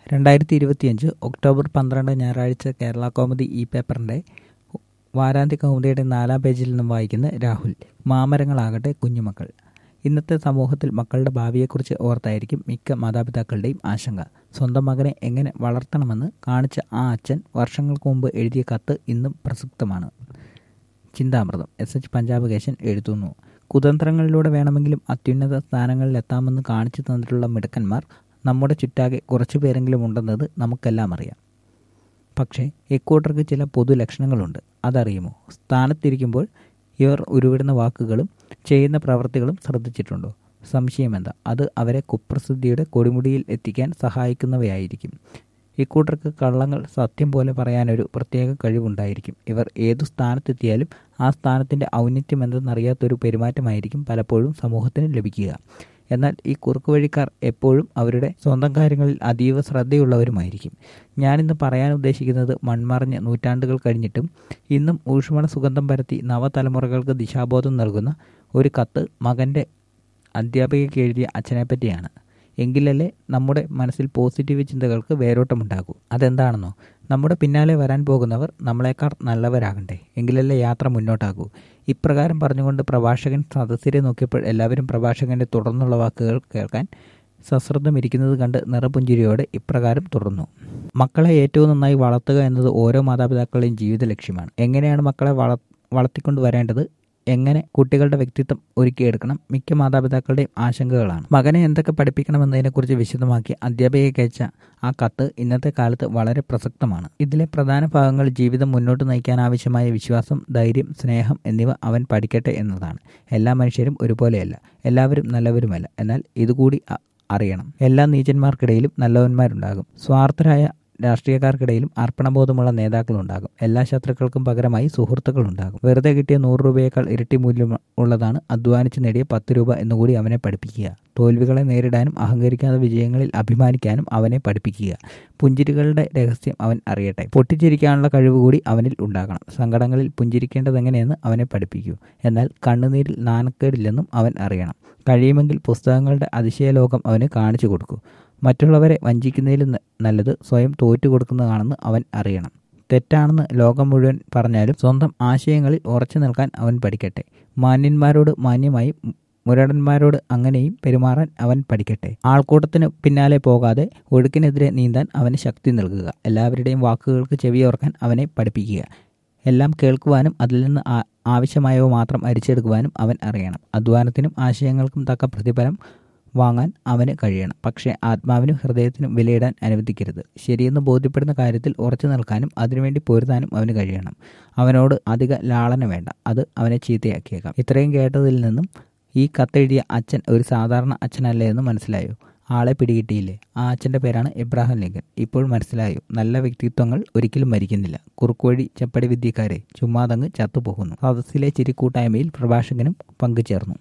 രണ്ടായിരത്തി ഇരുപത്തിയഞ്ച് ഒക്ടോബർ പന്ത്രണ്ട് ഞായറാഴ്ച കേരള കോമഡി ഇ പേപ്പറിൻ്റെ വാരാന്ത്യ കൗമുദിയുടെ നാലാം പേജിൽ നിന്നും വായിക്കുന്ന രാഹുൽ മാമരങ്ങളാകട്ടെ കുഞ്ഞുമക്കൾ ഇന്നത്തെ സമൂഹത്തിൽ മക്കളുടെ ഭാവിയെക്കുറിച്ച് ഓർത്തായിരിക്കും മിക്ക മാതാപിതാക്കളുടെയും ആശങ്ക സ്വന്തം മകനെ എങ്ങനെ വളർത്തണമെന്ന് കാണിച്ച ആ അച്ഛൻ വർഷങ്ങൾക്ക് മുമ്പ് എഴുതിയ കത്ത് ഇന്നും പ്രസക്തമാണ് ചിന്താമൃതം എസ് എച്ച് പഞ്ചാബ് കേശൻ എഴുതുന്നു കുതന്ത്രങ്ങളിലൂടെ വേണമെങ്കിലും അത്യുന്നത സ്ഥാനങ്ങളിൽ എത്താമെന്ന് കാണിച്ചു തന്നിട്ടുള്ള മിടുക്കന്മാർ നമ്മുടെ ചുറ്റാകെ കുറച്ചു പേരെങ്കിലും ഉണ്ടെന്നത് നമുക്കെല്ലാം അറിയാം പക്ഷേ ഇക്കൂട്ടർക്ക് ചില പൊതു ലക്ഷണങ്ങളുണ്ട് അതറിയുമോ സ്ഥാനത്തിരിക്കുമ്പോൾ ഇവർ ഉരുവിടുന്ന വാക്കുകളും ചെയ്യുന്ന പ്രവൃത്തികളും ശ്രദ്ധിച്ചിട്ടുണ്ടോ സംശയമെന്താ അത് അവരെ കുപ്രസിദ്ധിയുടെ കൊടിമുടിയിൽ എത്തിക്കാൻ സഹായിക്കുന്നവയായിരിക്കും ഇക്കൂട്ടർക്ക് കള്ളങ്ങൾ സത്യം പോലെ പറയാനൊരു പ്രത്യേക കഴിവുണ്ടായിരിക്കും ഇവർ ഏതു സ്ഥാനത്തെത്തിയാലും ആ സ്ഥാനത്തിൻ്റെ ഔന്നിത്യം എന്തെന്നറിയാത്തൊരു പെരുമാറ്റമായിരിക്കും പലപ്പോഴും സമൂഹത്തിന് ലഭിക്കുക എന്നാൽ ഈ കുറുക്കുവഴിക്കാർ എപ്പോഴും അവരുടെ സ്വന്തം കാര്യങ്ങളിൽ അതീവ ശ്രദ്ധയുള്ളവരുമായിരിക്കും ഞാനിന്ന് പറയാൻ ഉദ്ദേശിക്കുന്നത് മൺമറഞ്ഞ നൂറ്റാണ്ടുകൾ കഴിഞ്ഞിട്ടും ഇന്നും ഊഷ്മള സുഗന്ധം പരത്തി നവതലമുറകൾക്ക് ദിശാബോധം നൽകുന്ന ഒരു കത്ത് മകൻ്റെ അധ്യാപികയ്ക്ക് എഴുതിയ അച്ഛനെപ്പറ്റിയാണ് എങ്കിലല്ലേ നമ്മുടെ മനസ്സിൽ പോസിറ്റീവ് ചിന്തകൾക്ക് വേരോട്ടമുണ്ടാകൂ അതെന്താണെന്നോ നമ്മുടെ പിന്നാലെ വരാൻ പോകുന്നവർ നമ്മളെക്കാൾ നല്ലവരാകണ്ടേ എങ്കിലല്ലേ യാത്ര മുന്നോട്ടാകൂ ഇപ്രകാരം പറഞ്ഞുകൊണ്ട് പ്രഭാഷകൻ സദസ്യരെ നോക്കിയപ്പോൾ എല്ലാവരും പ്രഭാഷകന്റെ തുടർന്നുള്ള വാക്കുകൾ കേൾക്കാൻ സശ്രദ്ധമിരിക്കുന്നത് കണ്ട് നിറപുഞ്ചിരിയോടെ ഇപ്രകാരം തുടർന്നു മക്കളെ ഏറ്റവും നന്നായി വളർത്തുക എന്നത് ഓരോ മാതാപിതാക്കളുടെയും ജീവിത ലക്ഷ്യമാണ് എങ്ങനെയാണ് മക്കളെ വള വളർത്തിക്കൊണ്ട് വരേണ്ടത് എങ്ങനെ കുട്ടികളുടെ വ്യക്തിത്വം ഒരുക്കിയെടുക്കണം മിക്ക മാതാപിതാക്കളുടെയും ആശങ്കകളാണ് മകനെ എന്തൊക്കെ പഠിപ്പിക്കണമെന്നതിനെക്കുറിച്ച് വിശദമാക്കി അധ്യാപികയ്ക്ക് അയച്ച ആ കത്ത് ഇന്നത്തെ കാലത്ത് വളരെ പ്രസക്തമാണ് ഇതിലെ പ്രധാന ഭാഗങ്ങൾ ജീവിതം മുന്നോട്ട് നയിക്കാൻ ആവശ്യമായ വിശ്വാസം ധൈര്യം സ്നേഹം എന്നിവ അവൻ പഠിക്കട്ടെ എന്നതാണ് എല്ലാ മനുഷ്യരും ഒരുപോലെയല്ല എല്ലാവരും നല്ലവരുമല്ല എന്നാൽ ഇതുകൂടി അറിയണം എല്ലാ നീചന്മാർക്കിടയിലും നല്ലവന്മാരുണ്ടാകും സ്വാർത്ഥരായ രാഷ്ട്രീയക്കാർക്കിടയിലും അർപ്പണബോധമുള്ള നേതാക്കളുണ്ടാകും എല്ലാ ശത്രുക്കൾക്കും പകരമായി സുഹൃത്തുക്കളുണ്ടാകും വെറുതെ കിട്ടിയ നൂറ് രൂപയേക്കാൾ ഇരട്ടി മൂല്യം ഉള്ളതാണ് അധ്വാനിച്ച് നേടിയ പത്ത് രൂപ എന്നുകൂടി അവനെ പഠിപ്പിക്കുക തോൽവികളെ നേരിടാനും അഹങ്കരിക്കാതെ വിജയങ്ങളിൽ അഭിമാനിക്കാനും അവനെ പഠിപ്പിക്കുക പുഞ്ചിരികളുടെ രഹസ്യം അവൻ അറിയട്ടെ പൊട്ടിച്ചിരിക്കാനുള്ള കഴിവ് കൂടി അവനിൽ ഉണ്ടാകണം സങ്കടങ്ങളിൽ പുഞ്ചിരിക്കേണ്ടതെങ്ങനെയെന്ന് അവനെ പഠിപ്പിക്കൂ എന്നാൽ കണ്ണുനീരിൽ നാണക്കേടില്ലെന്നും അവൻ അറിയണം കഴിയുമെങ്കിൽ പുസ്തകങ്ങളുടെ അതിശയലോകം അവന് കാണിച്ചു കൊടുക്കൂ മറ്റുള്ളവരെ വഞ്ചിക്കുന്നതിലും നല്ലത് സ്വയം തോറ്റു കൊടുക്കുന്നതാണെന്ന് അവൻ അറിയണം തെറ്റാണെന്ന് ലോകം മുഴുവൻ പറഞ്ഞാലും സ്വന്തം ആശയങ്ങളിൽ ഉറച്ചു നിൽക്കാൻ അവൻ പഠിക്കട്ടെ മാന്യന്മാരോട് മാന്യമായി മുരടന്മാരോട് അങ്ങനെയും പെരുമാറാൻ അവൻ പഠിക്കട്ടെ ആൾക്കൂട്ടത്തിന് പിന്നാലെ പോകാതെ ഒഴുക്കിനെതിരെ നീന്താൻ അവന് ശക്തി നൽകുക എല്ലാവരുടെയും വാക്കുകൾക്ക് ചെവിയോർക്കാൻ അവനെ പഠിപ്പിക്കുക എല്ലാം കേൾക്കുവാനും അതിൽ നിന്ന് ആവശ്യമായവ മാത്രം അരിച്ചെടുക്കുവാനും അവൻ അറിയണം അധ്വാനത്തിനും ആശയങ്ങൾക്കും തക്ക പ്രതിഫലം വാങ്ങാൻ അവന് കഴിയണം പക്ഷേ ആത്മാവിനും ഹൃദയത്തിനും വിലയിടാൻ അനുവദിക്കരുത് ശരിയെന്ന് ബോധ്യപ്പെടുന്ന കാര്യത്തിൽ ഉറച്ചു നിൽക്കാനും അതിനുവേണ്ടി പൊരുതാനും അവന് കഴിയണം അവനോട് അധിക ലാളന വേണ്ട അത് അവനെ ചീത്തയാക്കിയേക്കാം ഇത്രയും കേട്ടതിൽ നിന്നും ഈ കത്തെഴുതിയ അച്ഛൻ ഒരു സാധാരണ അച്ഛനല്ലേ എന്ന് മനസ്സിലായോ ആളെ പിടികിട്ടിയില്ലേ ആ അച്ഛൻ്റെ പേരാണ് ഇബ്രാഹിം ലിങ്കൻ ഇപ്പോൾ മനസ്സിലായോ നല്ല വ്യക്തിത്വങ്ങൾ ഒരിക്കലും മരിക്കുന്നില്ല കുറുക്കുവഴി ചപ്പടി വിദ്യക്കാരെ ചുമ്മാതങ്ങ് ചത്തുപോകുന്നു സദസ്സിലെ ചിരിക്കൂട്ടായ്മയിൽ പ്രഭാഷകനും പങ്കുചേർന്നു